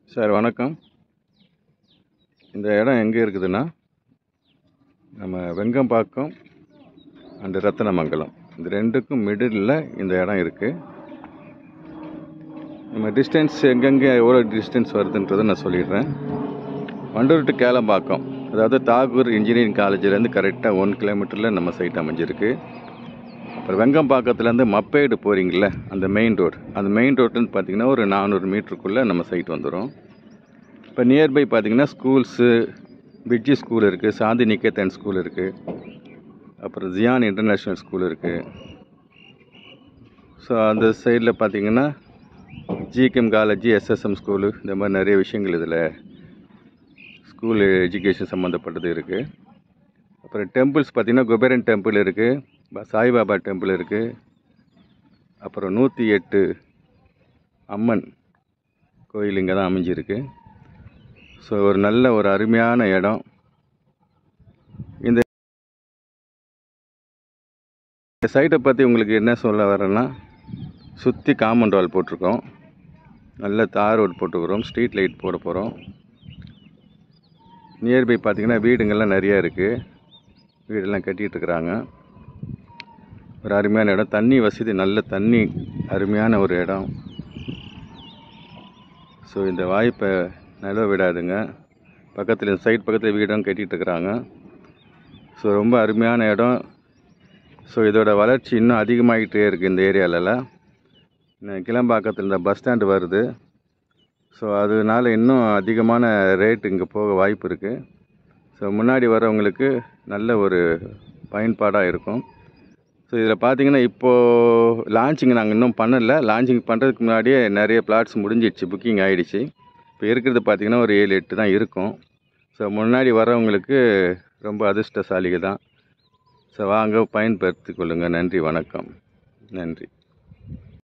sir வணக்கம் இந்த இடம் எங்கே இருக்குதுன்னா நம்ம வெங்கம்பாக்கம் அண்டு ரத்தனமங்கலம் இந்த ரெண்டுக்கும் மிடில் இந்த இடம் இருக்குது நம்ம டிஸ்டன்ஸ் எங்கெங்கே எவ்வளோ டிஸ்டன்ஸ் வருதுன்றதை நான் சொல்லிடுறேன் வண்டூர் டு கேளம்பாக்கம் அதாவது தாகூர் இன்ஜினியரிங் காலேஜ்லேருந்து கரெக்டாக ஒன் கிலோமீட்டரில் நம்ம சைட் அமைஞ்சிருக்கு அப்புறம் வெங்கம்பாக்கத்துலேருந்து மப்பேடு போகிறீங்கள அந்த மெயின் ரோடு அந்த மெயின் ரோட்டுன்னு பார்த்தீங்கன்னா ஒரு நானூறு மீட்டருக்குள்ளே நம்ம சைட் வந்துடும் இப்போ நியர்பை பார்த்தீங்கன்னா ஸ்கூல்ஸு பிட்ஜி ஸ்கூல் இருக்குது சாந்தி நிகேதன் ஸ்கூல் இருக்குது அப்புறம் ஜியான் இன்டர்நேஷ்னல் ஸ்கூல் இருக்குது ஸோ அந்த சைடில் பார்த்தீங்கன்னா ஜிகேஎம் காலேஜ் எஸ்எஸ்எம் ஸ்கூலு இந்த மாதிரி நிறைய விஷயங்கள் இதில் ஸ்கூல் எஜுகேஷன் சம்மந்தப்பட்டது இருக்குது அப்புறம் டெம்பிள்ஸ் பார்த்திங்கன்னா குபேரன் டெம்பிள் இருக்குது சாய்பாபா டெம்பிள் இருக்குது அப்புறம் நூற்றி எட்டு அம்மன் கோயில் இங்கே தான் அமைஞ்சிருக்கு ஸோ ஒரு நல்ல ஒரு அருமையான இடம் இந்த சைட்டை பற்றி உங்களுக்கு என்ன சொல்ல வரேன்னா சுற்றி காம்பவுண்ட் வால் போட்டிருக்கோம் நல்ல தார் ரோடு போட்டுக்கிறோம் ஸ்ட்ரீட் லைட் போட போகிறோம் நியர்பை பார்த்திங்கன்னா வீடுங்கள்லாம் நிறையா இருக்குது வீடெல்லாம் கட்டிகிட்டு இருக்கிறாங்க ஒரு அருமையான இடம் தண்ணி வசதி நல்ல தண்ணி அருமையான ஒரு இடம் ஸோ இந்த வாய்ப்பை நழுவ விடாதுங்க பக்கத்தில் சைட் பக்கத்தில் வீடும் கட்டிகிட்டு இருக்கிறாங்க ஸோ ரொம்ப அருமையான இடம் ஸோ இதோட வளர்ச்சி இன்னும் அதிகமாகிட்டே இருக்குது இந்த ஏரியாலலாம் கிளம்பாக்கத்தில் இந்த பஸ் ஸ்டாண்டு வருது ஸோ அதனால இன்னும் அதிகமான ரேட் இங்கே போக வாய்ப்பு இருக்குது ஸோ முன்னாடி வரவங்களுக்கு நல்ல ஒரு பயன்பாடாக இருக்கும் ஸோ இதில் பார்த்தீங்கன்னா இப்போது லான்ச்சிங் நாங்கள் இன்னும் பண்ணலை லான்ச்சிங் பண்ணுறதுக்கு முன்னாடியே நிறைய பிளாட்ஸ் முடிஞ்சிடுச்சு புக்கிங் ஆகிடுச்சு இப்போ இருக்கிறது பார்த்திங்கன்னா ஒரு ஏழு எட்டு தான் இருக்கும் ஸோ முன்னாடி வரவங்களுக்கு ரொம்ப அதிர்ஷ்டசாலிகள் தான் ஸோ வாங்க பயன்படுத்தி கொள்ளுங்கள் நன்றி வணக்கம் நன்றி